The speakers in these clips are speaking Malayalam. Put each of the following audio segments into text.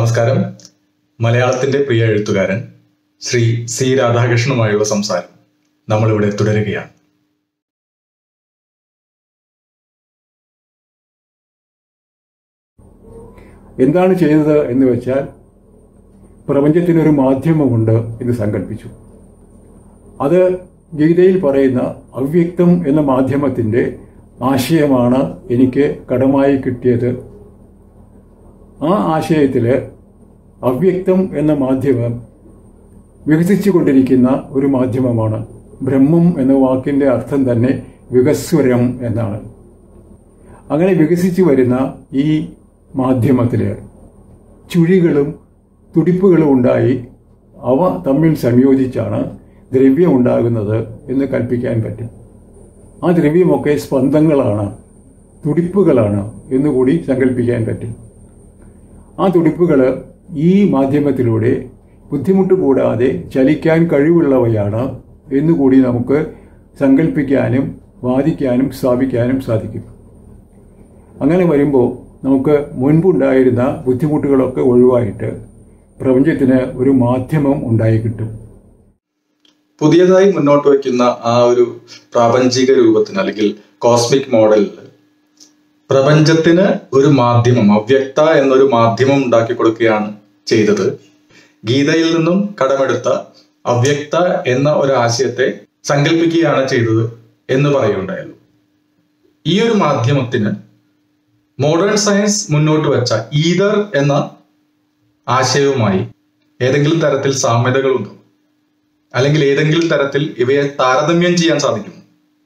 നമസ്കാരം മലയാളത്തിന്റെ പ്രിയ എഴുത്തുകാരൻ ശ്രീ സി രാധാകൃഷ്ണനുമായുള്ള സംസാരം നമ്മളിവിടെ തുടരുകയാണ് എന്താണ് ചെയ്തത് എന്ന് വെച്ചാൽ പ്രപഞ്ചത്തിനൊരു മാധ്യമമുണ്ട് എന്ന് സങ്കല്പിച്ചു അത് ഗീതയിൽ പറയുന്ന അവ്യക്തം എന്ന മാധ്യമത്തിന്റെ ആശയമാണ് എനിക്ക് കടമായി കിട്ടിയത് ആ ആശയത്തില് അവ്യക്തം എന്ന മാധ്യമം വികസിച്ചുകൊണ്ടിരിക്കുന്ന ഒരു മാധ്യമമാണ് ബ്രഹ്മം എന്ന വാക്കിന്റെ അർത്ഥം തന്നെ വികസ്വരം എന്നാണ് അങ്ങനെ വികസിച്ചു വരുന്ന ഈ മാധ്യമത്തില് ചുഴികളും തുടിപ്പുകളും ഉണ്ടായി അവ തമ്മിൽ സംയോജിച്ചാണ് ദ്രവ്യം ഉണ്ടാകുന്നത് എന്ന് കൽപ്പിക്കാൻ പറ്റും ആ ദ്രവ്യമൊക്കെ സ്പന്ദങ്ങളാണ് തുടിപ്പുകളാണ് എന്നുകൂടി സങ്കല്പിക്കാൻ പറ്റും ആ തുടിപ്പുകൾ ഈ മാധ്യമത്തിലൂടെ ബുദ്ധിമുട്ട് കൂടാതെ ചലിക്കാൻ കഴിവുള്ളവയാണ് എന്നുകൂടി നമുക്ക് സങ്കല്പിക്കാനും വാദിക്കാനും സ്ഥാപിക്കാനും സാധിക്കും അങ്ങനെ വരുമ്പോൾ നമുക്ക് മുൻപുണ്ടായിരുന്ന ബുദ്ധിമുട്ടുകളൊക്കെ ഒഴിവായിട്ട് പ്രപഞ്ചത്തിന് ഒരു മാധ്യമം ഉണ്ടായി കിട്ടും പുതിയതായി മുന്നോട്ട് വയ്ക്കുന്ന ആ ഒരു പ്രാപഞ്ചിക രൂപത്തിന് അല്ലെങ്കിൽ കോസ്മിക് മോഡലിൽ പ്രപഞ്ചത്തിന് ഒരു മാധ്യമം അവ്യക്ത എന്നൊരു മാധ്യമം ഉണ്ടാക്കി കൊടുക്കുകയാണ് ചെയ്തത് ഗീതയിൽ നിന്നും കടമെടുത്ത അവ്യക്ത എന്ന ഒരു ആശയത്തെ സങ്കല്പിക്കുകയാണ് ചെയ്തത് എന്ന് പറയുണ്ടായിരുന്നു ഈ ഒരു മാധ്യമത്തിന് മോഡേൺ സയൻസ് മുന്നോട്ട് വെച്ച ഈതർ എന്ന ആശയവുമായി ഏതെങ്കിലും തരത്തിൽ സാമ്യതകളുണ്ടോ അല്ലെങ്കിൽ ഏതെങ്കിലും തരത്തിൽ ഇവയെ താരതമ്യം ചെയ്യാൻ സാധിക്കും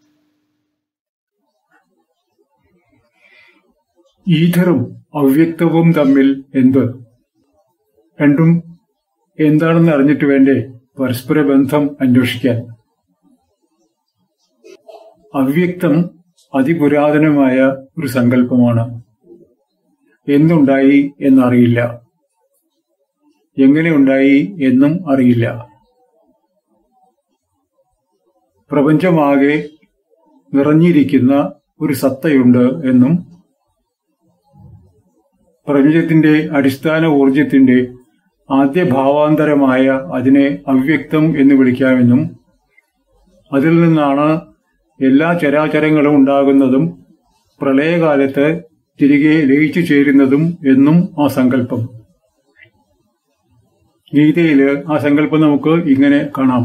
ഈഥറും അവ്യക്തവും തമ്മിൽ എന്ത് രണ്ടും എന്താണെന്ന് അറിഞ്ഞിട്ട് വേണ്ടേ പരസ്പര ബന്ധം അന്വേഷിക്കാൻ അവ്യക്തം അതിപുരാതനമായ ഒരു സങ്കല്പമാണ് എന്തുണ്ടായി എന്നറിയില്ല എങ്ങനെ ഉണ്ടായി എന്നും അറിയില്ല പ്രപഞ്ചമാകെ നിറഞ്ഞിരിക്കുന്ന ഒരു സത്തയുണ്ട് എന്നും പ്രപഞ്ചത്തിന്റെ അടിസ്ഥാന ഊർജത്തിന്റെ ആദ്യ ഭാവാന്തരമായ അതിനെ അവ്യക്തം എന്ന് വിളിക്കാമെന്നും അതിൽ നിന്നാണ് എല്ലാ ചരാചരങ്ങളും ഉണ്ടാകുന്നതും പ്രളയകാലത്ത് തിരികെ ലയിച്ചു ചേരുന്നതും എന്നും ആ സങ്കല്പം ഗീതയില് ആ സങ്കല്പം നമുക്ക് ഇങ്ങനെ കാണാം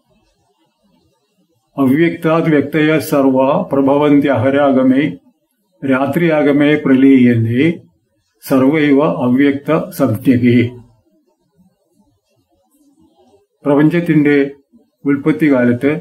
അവ്യക്താത് വ്യക്തയ സർവ പ്രഭവന്ത്യഹരാഗമേ രാത്രിയാഗമേ പ്രലീയന്തേ സർവൈവ അവ്യക്ത സംജ്ഞകേ പ്രപഞ്ചത്തിന്റെ ഉൽപ്പത്തി കാലത്ത്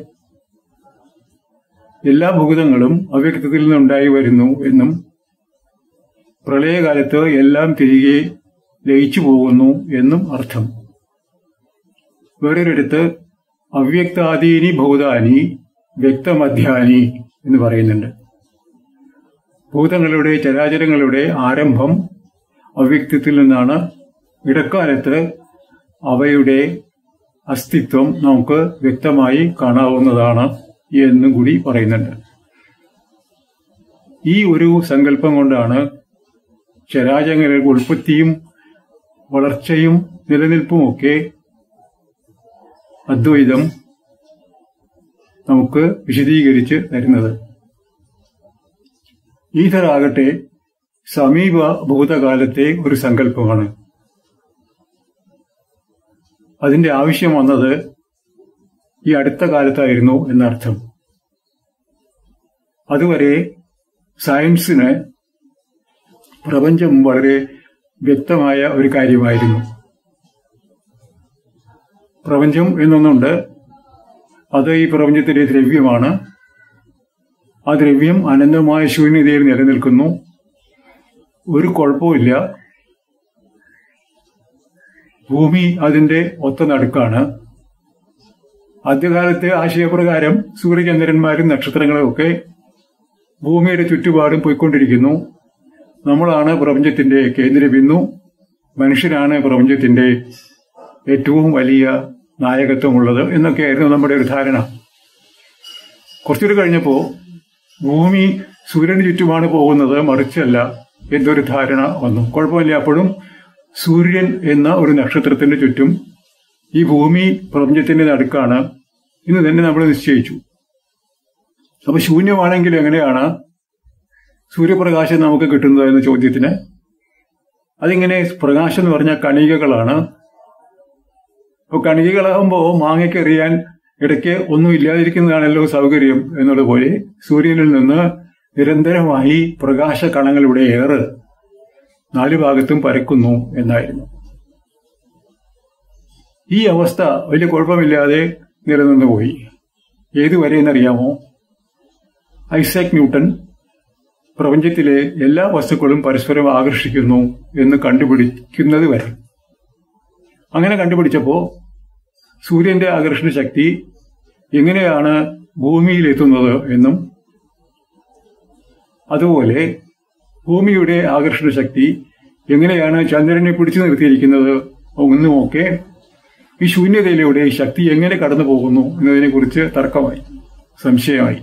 എല്ലാ ഭൂതങ്ങളും അവ്യക്തത്തിൽ നിന്നുണ്ടായി വരുന്നു എന്നും പ്രളയകാലത്ത് എല്ലാം തിരികെ ലയിച്ചു പോകുന്നു എന്നും അർത്ഥം വേറൊരിടത്ത് അവ്യക്താദീനി ഭൂതാനി വ്യക്തമധ്യാനി എന്ന് പറയുന്നുണ്ട് ഭൂതങ്ങളുടെ ചരാചരങ്ങളുടെ ആരംഭം അവ്യക്തത്തിൽ നിന്നാണ് ഇടക്കാലത്ത് അവയുടെ അസ്തിത്വം നമുക്ക് വ്യക്തമായി കാണാവുന്നതാണ് എന്നും കൂടി പറയുന്നുണ്ട് ഈ ഒരു സങ്കല്പം കൊണ്ടാണ് ചരാചരങ്ങളുടെ ഉൽപ്പത്തിയും വളർച്ചയും നിലനിൽപ്പുമൊക്കെ അദ്വൈതം നമുക്ക് വിശദീകരിച്ച് തരുന്നത് ഈഥറാകട്ടെ സമീപ ഭൂതകാലത്തെ ഒരു സങ്കല്പമാണ് അതിന്റെ ആവശ്യം വന്നത് ഈ അടുത്ത കാലത്തായിരുന്നു എന്നർത്ഥം അതുവരെ സയൻസിന് പ്രപഞ്ചം വളരെ വ്യക്തമായ ഒരു കാര്യമായിരുന്നു പ്രപഞ്ചം എന്നൊന്നുണ്ട് അത് ഈ പ്രപഞ്ചത്തിന്റെ ദ്രവ്യമാണ് ആ ദ്രവ്യം അനന്തമായ ശൂന്യതയിൽ നിലനിൽക്കുന്നു ഒരു കുഴപ്പമില്ല ഭൂമി അതിന്റെ ഒത്ത നടുക്കാണ് ആദ്യകാലത്തെ ആശയപ്രകാരം സൂര്യചന്ദ്രന്മാരും നക്ഷത്രങ്ങളും ഒക്കെ ഭൂമിയുടെ ചുറ്റുപാടും പോയിക്കൊണ്ടിരിക്കുന്നു നമ്മളാണ് പ്രപഞ്ചത്തിന്റെ കേന്ദ്രബിന്ദു മനുഷ്യരാണ് പ്രപഞ്ചത്തിന്റെ ഏറ്റവും വലിയ നായകത്വമുള്ളത് എന്നൊക്കെയായിരുന്നു നമ്മുടെ ഒരു ധാരണ കുറച്ചുകൂടി കഴിഞ്ഞപ്പോൾ ഭൂമി സൂര്യന് ചുറ്റുമാണ് പോകുന്നത് മറിച്ചല്ല എന്നൊരു ധാരണ വന്നു കുഴപ്പമില്ല അപ്പോഴും സൂര്യൻ എന്ന ഒരു നക്ഷത്രത്തിന്റെ ചുറ്റും ഈ ഭൂമി പ്രപഞ്ചത്തിന്റെ നടുക്കാണ് എന്ന് തന്നെ നമ്മൾ നിശ്ചയിച്ചു അപ്പൊ ശൂന്യമാണെങ്കിൽ എങ്ങനെയാണ് സൂര്യപ്രകാശം നമുക്ക് കിട്ടുന്നത് എന്ന ചോദ്യത്തിന് അതിങ്ങനെ പ്രകാശം എന്ന് പറഞ്ഞാൽ കണികകളാണ് അപ്പോൾ കണികകളാകുമ്പോൾ മാങ്ങയ്ക്ക് എറിയാൻ ഇടയ്ക്ക് ഒന്നും ഇല്ലാതിരിക്കുന്നതാണല്ലോ സൗകര്യം എന്നുള്ളതുപോലെ സൂര്യനിൽ നിന്ന് നിരന്തരമായി പ്രകാശ കണങ്ങളുടെ ഏറ് നാലു ഭാഗത്തും പരക്കുന്നു എന്നായിരുന്നു ഈ അവസ്ഥ വലിയ കുഴപ്പമില്ലാതെ നിലനിന്നു പോയി ഏതുവരെ എന്നറിയാമോ ഐസാക് ന്യൂട്ടൺ പ്രപഞ്ചത്തിലെ എല്ലാ വസ്തുക്കളും പരസ്പരം ആകർഷിക്കുന്നു എന്ന് കണ്ടുപിടിക്കുന്നത് വരെ അങ്ങനെ കണ്ടുപിടിച്ചപ്പോ സൂര്യന്റെ ആകർഷണ ശക്തി എങ്ങനെയാണ് ഭൂമിയിൽ എത്തുന്നത് എന്നും അതുപോലെ ഭൂമിയുടെ ആകർഷണ ശക്തി എങ്ങനെയാണ് ചന്ദ്രനെ പിടിച്ചു നിർത്തിയിരിക്കുന്നത് എന്നുമൊക്കെ ഈ ശൂന്യതയിലൂടെ ശക്തി എങ്ങനെ കടന്നു പോകുന്നു എന്നതിനെ കുറിച്ച് തർക്കമായി സംശയമായി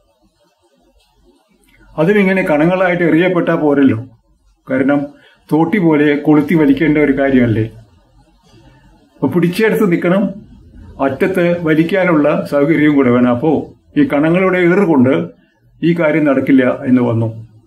അതും ഇങ്ങനെ കണങ്ങളായിട്ട് എറിയപ്പെട്ടാൽ പോരല്ലോ കാരണം തോട്ടി പോലെ കൊളുത്തി വലിക്കേണ്ട ഒരു കാര്യമല്ലേ അപ്പൊ പിടിച്ചെടുത്ത് നിൽക്കണം അറ്റത്ത് വലിക്കാനുള്ള സൗകര്യവും കൂടെ വേണം അപ്പോ ഈ കണങ്ങളുടെ ഏറ് കൊണ്ട് ഈ കാര്യം നടക്കില്ല എന്ന് വന്നു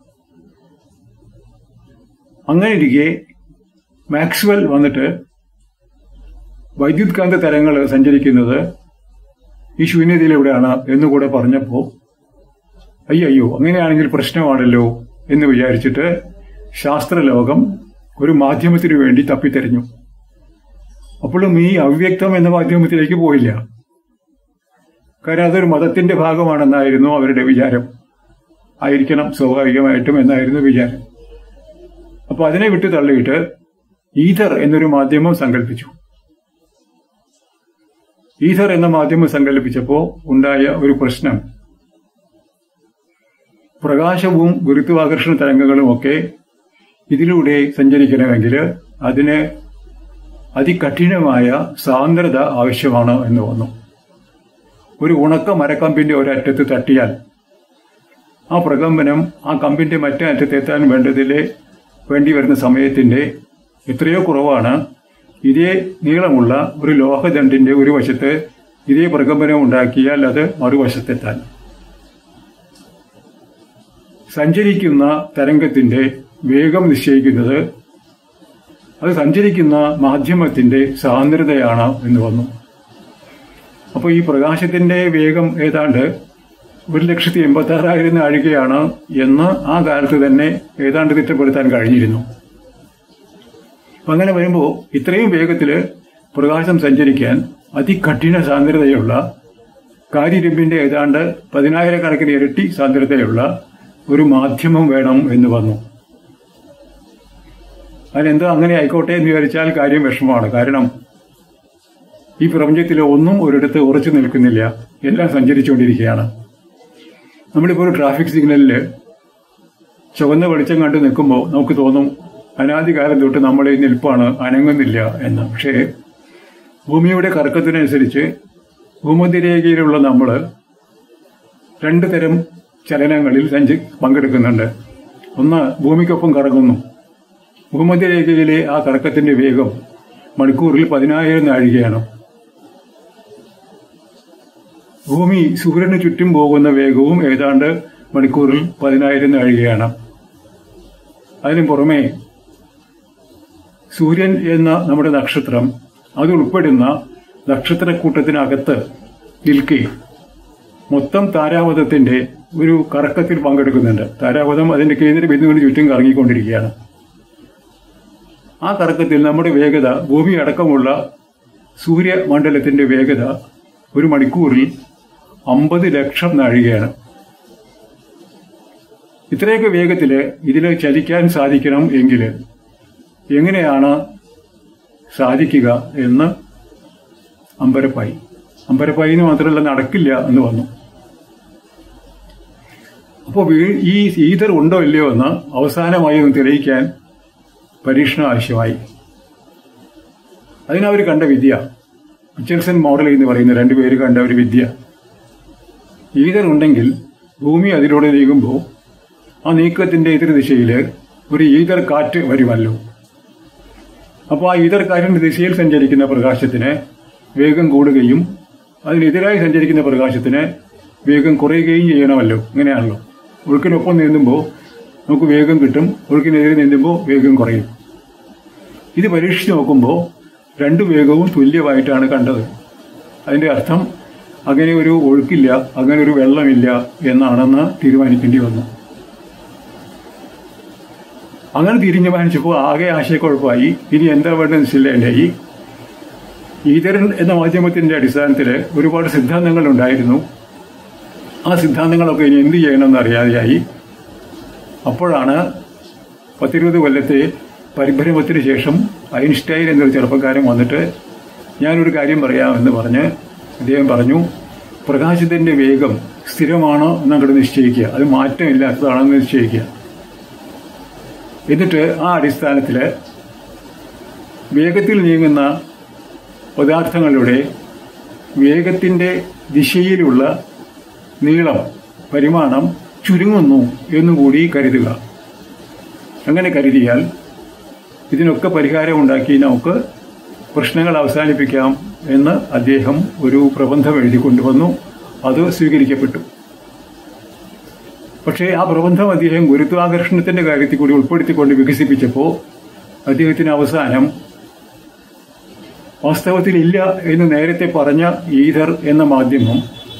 അങ്ങനെ ഇരിക്കെ മാക്സ്വെൽ വന്നിട്ട് വൈദ്യുത് കാന്ത തരങ്ങൾ സഞ്ചരിക്കുന്നത് ഈ ശൂന്യതയിലൂടെയാണ് എന്നുകൂടെ പറഞ്ഞപ്പോ അയ്യോ അങ്ങനെയാണെങ്കിൽ പ്രശ്നമാണല്ലോ എന്ന് വിചാരിച്ചിട്ട് ശാസ്ത്രലോകം ഒരു മാധ്യമത്തിനു വേണ്ടി തപ്പിത്തെരഞ്ഞു അപ്പോഴും ഈ അവ്യക്തം എന്ന മാധ്യമത്തിലേക്ക് പോയില്ല കാരണം അതൊരു മതത്തിന്റെ ഭാഗമാണെന്നായിരുന്നു അവരുടെ വിചാരം ആയിരിക്കണം സ്വാഭാവികമായിട്ടും എന്നായിരുന്നു വിചാരം അപ്പൊ അതിനെ വിട്ടു തള്ളിയിട്ട് ഈഥർ എന്നൊരു മാധ്യമം സങ്കല്പിച്ചു ഈഥർ എന്ന മാധ്യമം സങ്കല്പിച്ചപ്പോ ഉണ്ടായ ഒരു പ്രശ്നം പ്രകാശവും ഗുരുത്വാകർഷണ തരംഗങ്ങളും ഒക്കെ ഇതിലൂടെ സഞ്ചരിക്കണമെങ്കിൽ അതിന് അതികഠിനമായ സാന്ദ്രത ആവശ്യമാണ് എന്ന് വന്നു ഒരു ഉണക്ക മരക്കമ്പിന്റെ ഒരറ്റത്ത് തട്ടിയാൽ ആ പ്രകമ്പനം ആ കമ്പിന്റെ മറ്റേ അറ്റത്തെത്താൻ വേണ്ടതിലെ വേണ്ടി വരുന്ന സമയത്തിന്റെ എത്രയോ കുറവാണ് ഇതേ നീളമുള്ള ഒരു ലോഹദണ്ഡിന്റെ ഒരു വശത്ത് ഇതേ പ്രകമ്പനം ഉണ്ടാക്കിയാൽ അത് മറുവശത്തെത്താൻ സഞ്ചരിക്കുന്ന തരംഗത്തിന്റെ വേഗം നിശ്ചയിക്കുന്നത് അത് സഞ്ചരിക്കുന്ന മാധ്യമത്തിന്റെ സാന്ദ്രതയാണ് എന്ന് വന്നു അപ്പോൾ ഈ പ്രകാശത്തിന്റെ വേഗം ഏതാണ്ട് ഒരു ലക്ഷത്തി എൺപത്തി ആറായിരം നാഴികയാണ് എന്ന് ആ കാലത്ത് തന്നെ ഏതാണ്ട് തിട്ടപ്പെടുത്താൻ കഴിഞ്ഞിരുന്നു അപ്പൊ അങ്ങനെ വരുമ്പോൾ ഇത്രയും വേഗത്തിൽ പ്രകാശം സഞ്ചരിക്കാൻ അതികഠിന സാന്ദ്രതയുള്ള കാര്യരമ്പിന്റെ ഏതാണ്ട് പതിനായിരക്കണക്കിന് ഇരട്ടി സാന്ദ്രതയുള്ള ഒരു മാധ്യമം വേണം എന്ന് വന്നു അതിനെന്തോ അങ്ങനെ ആയിക്കോട്ടെ എന്ന് വിചാരിച്ചാൽ കാര്യം വിഷമമാണ് കാരണം ഈ പ്രപഞ്ചത്തിൽ ഒന്നും ഒരിടത്ത് ഉറച്ചു നിൽക്കുന്നില്ല എല്ലാം സഞ്ചരിച്ചുകൊണ്ടിരിക്കുകയാണ് നമ്മളിപ്പോൾ ഒരു ട്രാഫിക് സിഗ്നലിൽ ചുവന്ന വെളിച്ചം കണ്ട് നിൽക്കുമ്പോൾ നമുക്ക് തോന്നും അനാദികാലം തൊട്ട് നമ്മൾ ഈ നിൽപ്പാണ് അനങ്ങുന്നില്ല എന്ന് പക്ഷേ ഭൂമിയുടെ കറക്കത്തിനനുസരിച്ച് ഭൂമധ്യരേഖയിലുള്ള നമ്മൾ രണ്ടു തരം ചലനങ്ങളിൽ സഞ്ചി പങ്കെടുക്കുന്നുണ്ട് ഒന്ന് ഭൂമിക്കൊപ്പം കറങ്ങുന്നു ഭൂമധ്യരേഖയിലെ ആ കറക്കത്തിന്റെ വേഗം മണിക്കൂറിൽ പതിനായിരം നാഴികയാണ് ഭൂമി സൂര്യന് ചുറ്റും പോകുന്ന വേഗവും ഏതാണ്ട് മണിക്കൂറിൽ പതിനായിരം നാഴികയാണ് അതിനു പുറമെ സൂര്യൻ എന്ന നമ്മുടെ നക്ഷത്രം അത് ഉൾപ്പെടുന്ന നക്ഷത്രക്കൂട്ടത്തിനകത്ത് നിൽക്കെ മൊത്തം താരാവതത്തിന്റെ ഒരു കറക്കത്തിൽ പങ്കെടുക്കുന്നുണ്ട് താരാവതം അതിന്റെ കേന്ദ്ര ബിന്ദുവിന് ചുറ്റും കറങ്ങിക്കൊണ്ടിരിക്കുകയാണ് ആ കറക്കത്തിൽ നമ്മുടെ വേഗത ഭൂമി അടക്കമുള്ള സൂര്യമണ്ഡലത്തിന്റെ വേഗത ഒരു മണിക്കൂറിൽ അമ്പത് ലക്ഷം നാഴികയാണ് ഇത്രയൊക്കെ വേഗത്തിൽ ഇതിൽ ചലിക്കാൻ സാധിക്കണം എങ്കിൽ എങ്ങനെയാണ് സാധിക്കുക എന്ന് അമ്പരപ്പായി അമ്പരപ്പായി എന്ന് മാത്രമല്ല നടക്കില്ല എന്ന് വന്നു അപ്പോൾ ഈ ഈതർ ഉണ്ടോ ഇല്ലയോ എന്ന് അവസാനമായി ഒന്ന് തെളിയിക്കാൻ പരീക്ഷണം ആവശ്യമായി അതിനവർ കണ്ട വിദ്യ മിച്ചൽസൺ മോഡൽ എന്ന് പറയുന്ന രണ്ടുപേര് കണ്ട ഒരു വിദ്യ ഈതർ ഉണ്ടെങ്കിൽ ഭൂമി അതിലൂടെ നീങ്ങുമ്പോൾ ആ നീക്കത്തിന്റെ എതിർ ദിശയിൽ ഒരു ഈതർ കാറ്റ് വരുമല്ലോ അപ്പോൾ ആ ഈതർ കാറ്റിന്റെ ദിശയിൽ സഞ്ചരിക്കുന്ന പ്രകാശത്തിന് വേഗം കൂടുകയും അതിനെതിരായി സഞ്ചരിക്കുന്ന പ്രകാശത്തിന് വേഗം കുറയുകയും ചെയ്യണമല്ലോ ഇങ്ങനെയാണല്ലോ ഒഴുക്കിനൊപ്പം നീന്തുമ്പോൾ നമുക്ക് വേഗം കിട്ടും ഒഴുക്കിനെതിരെ നീന്തുമ്പോൾ വേഗം കുറയും ഇത് പരീക്ഷിച്ച് നോക്കുമ്പോൾ രണ്ടു വേഗവും തുല്യമായിട്ടാണ് കണ്ടത് അതിന്റെ അർത്ഥം അങ്ങനെ ഒരു ഒഴുക്കില്ല അങ്ങനെ ഒരു വെള്ളമില്ല എന്നാണെന്ന് തീരുമാനിക്കേണ്ടി വന്നു അങ്ങനെ തീരുമാനിച്ചപ്പോൾ ആകെ ആശയക്കുഴപ്പമായി ഇനി എന്താ വേണ്ടത് നിശ്ചയില്ലായി ഈതരൻ എന്ന മാധ്യമത്തിന്റെ അടിസ്ഥാനത്തിൽ ഒരുപാട് സിദ്ധാന്തങ്ങൾ ഉണ്ടായിരുന്നു ആ സിദ്ധാന്തങ്ങളൊക്കെ ഇനി എന്ത് ചെയ്യണമെന്ന് അറിയാതെയായി അപ്പോഴാണ് പത്തിരുപത് കൊല്ലത്തെ പരിഭ്രമത്തിന് ശേഷം ഐൻസ്റ്റൈൻ എന്നൊരു ചെറുപ്പക്കാരൻ വന്നിട്ട് ഞാനൊരു കാര്യം പറയാമെന്ന് പറഞ്ഞ് അദ്ദേഹം പറഞ്ഞു പ്രകാശത്തിന്റെ വേഗം സ്ഥിരമാണോ എന്നങ്ങോട്ട് നിശ്ചയിക്കുക അത് മാറ്റമില്ലാത്തതാണെന്ന് നിശ്ചയിക്കുക എന്നിട്ട് ആ അടിസ്ഥാനത്തിൽ വേഗത്തിൽ നീങ്ങുന്ന പദാർത്ഥങ്ങളുടെ വേഗത്തിന്റെ ദിശയിലുള്ള നീളം പരിമാണം ചുരുങ്ങുന്നു എന്നുകൂടി കരുതുക അങ്ങനെ കരുതിയാൽ ഇതിനൊക്കെ പരിഹാരമുണ്ടാക്കി നമുക്ക് പ്രശ്നങ്ങൾ അവസാനിപ്പിക്കാം എന്ന് അദ്ദേഹം ഒരു പ്രബന്ധം എഴുതി കൊണ്ടുവന്നു അത് സ്വീകരിക്കപ്പെട്ടു പക്ഷേ ആ പ്രബന്ധം അദ്ദേഹം ഗുരുത്വാകർഷണത്തിന്റെ കാര്യത്തിൽ കൂടി ഉൾപ്പെടുത്തിക്കൊണ്ട് വികസിപ്പിച്ചപ്പോൾ അദ്ദേഹത്തിന് അവസാനം വാസ്തവത്തിൽ ഇല്ല എന്ന് നേരത്തെ പറഞ്ഞ ഈഥർ എന്ന മാധ്യമം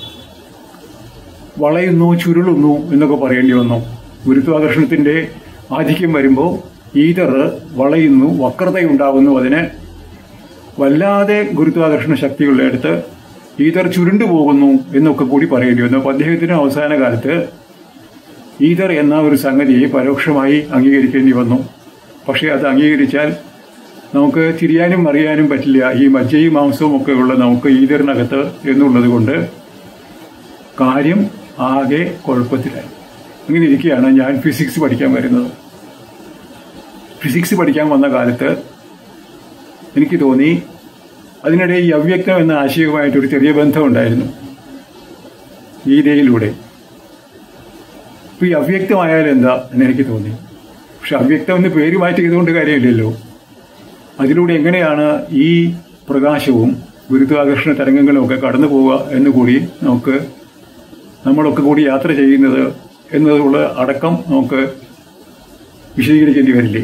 വളയുന്നു ചുരുളുന്നു എന്നൊക്കെ പറയേണ്ടി വന്നു ഗുരുത്വാകർഷണത്തിന്റെ ആധിക്യം വരുമ്പോൾ ഈതർ വളയുന്നു വക്രതയുണ്ടാവുന്നു അതിന് വല്ലാതെ ഗുരുത്വാകർഷണ ശക്തികളുടെ അടുത്ത് ഈതർ ചുരുണ്ടു പോകുന്നു എന്നൊക്കെ കൂടി പറയേണ്ടി വന്നു അപ്പൊ അദ്ദേഹത്തിന് അവസാന കാലത്ത് ഈതർ എന്ന ഒരു സംഗതിയെ പരോക്ഷമായി അംഗീകരിക്കേണ്ടി വന്നു പക്ഷേ അത് അംഗീകരിച്ചാൽ നമുക്ക് തിരിയാനും അറിയാനും പറ്റില്ല ഈ മജ്ജയും മാംസവും ഒക്കെ ഉള്ള നമുക്ക് ഈതറിനകത്ത് എന്നുള്ളത് കൊണ്ട് കാര്യം ആകെ കുഴപ്പത്തിലായി ഇങ്ങനെ ഇരിക്കുകയാണ് ഞാൻ ഫിസിക്സ് പഠിക്കാൻ വരുന്നത് ഫിസിക്സ് പഠിക്കാൻ വന്ന കാലത്ത് എനിക്ക് തോന്നി അതിനിടെ ഈ അവ്യക്തം എന്ന ആശയവുമായിട്ടൊരു ചെറിയ ബന്ധമുണ്ടായിരുന്നു ഗീതയിലൂടെ ഇപ്പൊ ഈ അവ്യക്തമായാൽ എന്താ എന്ന് എനിക്ക് തോന്നി പക്ഷെ അവ്യക്തം എന്ന് പേര് മാറ്റി ചെയ്തുകൊണ്ട് കാര്യമില്ലല്ലോ അതിലൂടെ എങ്ങനെയാണ് ഈ പ്രകാശവും ഗുരുത്വാകർഷണ തരംഗങ്ങളും ഒക്കെ കടന്നു പോവുക എന്ന് കൂടി നമുക്ക് നമ്മളൊക്കെ കൂടി യാത്ര ചെയ്യുന്നത് എന്നതുള്ള അടക്കം നമുക്ക് വിശദീകരിക്കേണ്ടി വരില്ലേ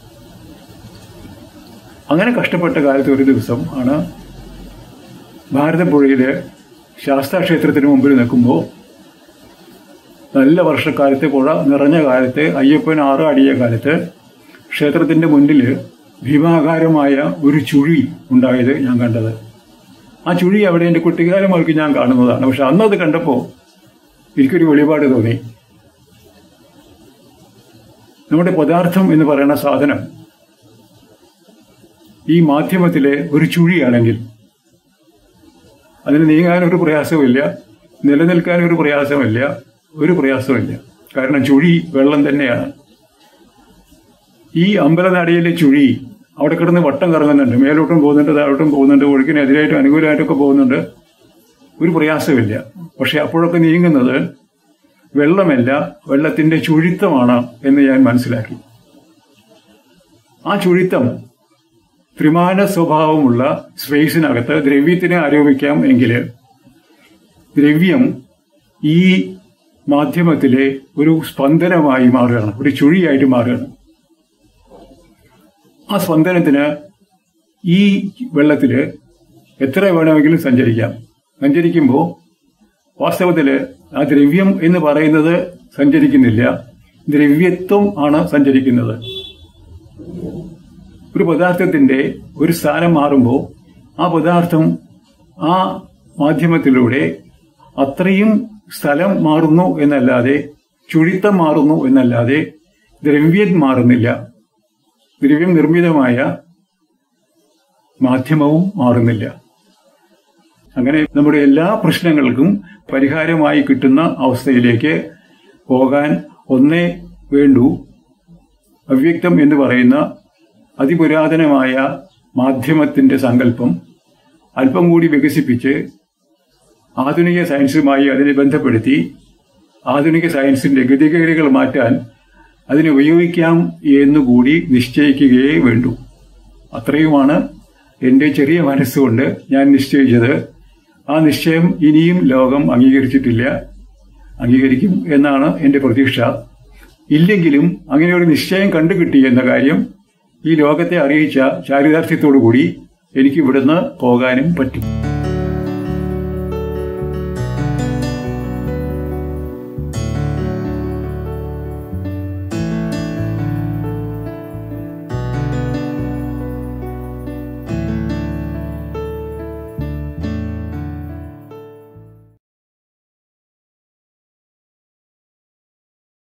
അങ്ങനെ കഷ്ടപ്പെട്ട കാലത്ത് ഒരു ദിവസം ആണ് ഭാരതപ്പുഴയില് ശാസ്താക്ഷേത്രത്തിന് മുമ്പിൽ നിൽക്കുമ്പോൾ നല്ല വർഷക്കാലത്ത് പുഴ നിറഞ്ഞ കാലത്ത് അയ്യപ്പൻ ആറ് അടിയ കാലത്ത് ക്ഷേത്രത്തിന്റെ മുന്നിൽ ഭീമാകാരമായ ഒരു ചുഴി ഉണ്ടായത് ഞാൻ കണ്ടത് ആ ചുഴി അവിടെ എൻ്റെ കുട്ടിക്കാലം മുതൽക്ക് ഞാൻ കാണുന്നതാണ് പക്ഷെ അന്നത് കണ്ടപ്പോൾ എനിക്കൊരു വെളിപാട് തോന്നി നമ്മുടെ പദാർത്ഥം എന്ന് പറയുന്ന സാധനം ഈ മാധ്യമത്തിലെ ഒരു ചുഴിയാണെങ്കിൽ അതിന് നീങ്ങാൻ ഒരു പ്രയാസമില്ല നിലനിൽക്കാൻ ഒരു പ്രയാസമില്ല ഒരു പ്രയാസമില്ല കാരണം ചുഴി വെള്ളം തന്നെയാണ് ഈ അമ്പലനടയിലെ ചുഴി അവിടെ കിടന്ന് വട്ടം കറങ്ങുന്നുണ്ട് മേലോട്ടും പോകുന്നുണ്ട് താഴോട്ടും പോകുന്നുണ്ട് ഒഴുക്കിനെതിരായിട്ടും അനുകൂലമായിട്ടൊക്കെ പോകുന്നുണ്ട് ഒരു പ്രയാസമില്ല പക്ഷെ അപ്പോഴൊക്കെ നീങ്ങുന്നത് വെള്ളമല്ല വെള്ളത്തിന്റെ ചുഴിത്തമാണ് എന്ന് ഞാൻ മനസ്സിലാക്കി ആ ചുഴിത്തം ത്രിമാന സ്വഭാവമുള്ള സ്പേസിനകത്ത് ദ്രവ്യത്തിനെ ആരോപിക്കാം എങ്കിൽ ദ്രവ്യം ഈ മാധ്യമത്തിലെ ഒരു സ്പന്ദനമായി മാറുകയാണ് ഒരു ചുഴിയായിട്ട് മാറുകയാണ് ആ സ്പന്ദനത്തിന് ഈ വെള്ളത്തില് എത്ര വേണമെങ്കിലും സഞ്ചരിക്കാം സഞ്ചരിക്കുമ്പോൾ വാസ്തവത്തില് ആ ദ്രവ്യം എന്ന് പറയുന്നത് സഞ്ചരിക്കുന്നില്ല ദ്രവ്യത്വം ആണ് സഞ്ചരിക്കുന്നത് ഒരു പദാർത്ഥത്തിന്റെ ഒരു സ്ഥാനം മാറുമ്പോൾ ആ പദാർത്ഥം ആ മാധ്യമത്തിലൂടെ അത്രയും സ്ഥലം മാറുന്നു എന്നല്ലാതെ ചുഴിത്തം മാറുന്നു എന്നല്ലാതെ ദ്രവ്യം മാറുന്നില്ല ദ്രവ്യം നിർമ്മിതമായ മാധ്യമവും മാറുന്നില്ല അങ്ങനെ നമ്മുടെ എല്ലാ പ്രശ്നങ്ങൾക്കും പരിഹാരമായി കിട്ടുന്ന അവസ്ഥയിലേക്ക് പോകാൻ ഒന്നേ വേണ്ടൂ അവ്യക്തം എന്ന് പറയുന്ന അതിപുരാതനമായ മാധ്യമത്തിന്റെ സങ്കല്പം അല്പം കൂടി വികസിപ്പിച്ച് ആധുനിക സയൻസുമായി അതിനെ ബന്ധപ്പെടുത്തി ആധുനിക സയൻസിന്റെ ഗതികേടുകൾ മാറ്റാൻ അതിനെ ഉപയോഗിക്കാം എന്നുകൂടി നിശ്ചയിക്കുകയേ വേണ്ടൂ അത്രയുമാണ് എൻ്റെ ചെറിയ മനസ്സുകൊണ്ട് ഞാൻ നിശ്ചയിച്ചത് ആ നിശ്ചയം ഇനിയും ലോകം അംഗീകരിച്ചിട്ടില്ല അംഗീകരിക്കും എന്നാണ് എൻ്റെ പ്രതീക്ഷ ഇല്ലെങ്കിലും അങ്ങനെ ഒരു നിശ്ചയം കണ്ടുകിട്ടി എന്ന കാര്യം ഈ ലോകത്തെ അറിയിച്ച ചാരിതാർത്ഥ്യത്തോടു കൂടി എനിക്ക് ഇവിടുന്ന് പോകാനും പറ്റും